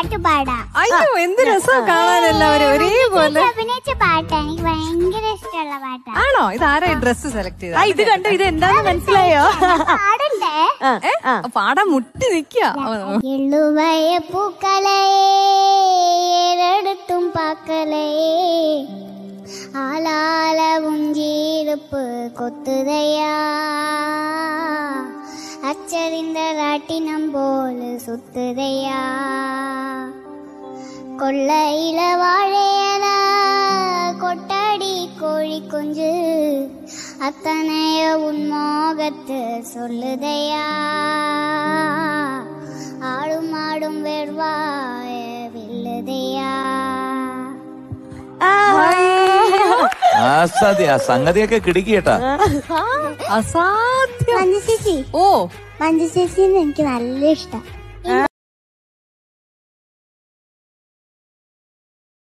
പാട്ട് പാടാം അയ്യോ എന്ത് രസം കാണാൻ എല്ലാവരും ഒരേപോലെ ചേച്ചി അഭിനയിച്ച പാട്ടാ എനിക്ക് ഭയങ്കര ഇഷ്ടമുള്ള പാട്ടാ ആണോ ഇതാരാ ഡ്രസ് സെലക്ട് ആ ചെയ്ത ഇത് കണ്ടു ഇത് എന്താന്ന് മനസ്സിലായോ പാടണ്ടേ ആ, ആ. പാടാൻ മുട്ടി നിക്കാ എള്ളുവയ പൂക്കളയെ ഏറെടുത്തും പാക്കലയെ ആലാലവും ജീരുപ്പ് കൊത്തുതയാ അച്ചറിന്റെ രാട്ടിനം പോലെ സുത്തുതയാ കൊള്ളയില വാഴയല കൊട്ടടി കോഴിക്കൊഞ്ച് അത്തனைய உன்மோகத்து சொல்லுதையா ஆடும் ஆடும் வெறுவாய வில்லுதையா ആസാദ്യ ആ സംഗതിയൊക്കെ കിടുക്കിയേട്ടാ അസാധ്യം മഞ്ജു ചേച്ചി ഓ മഞ്ജു ചേച്ചിന്ന് എനിക്ക് നല്ല ഇഷ്ടം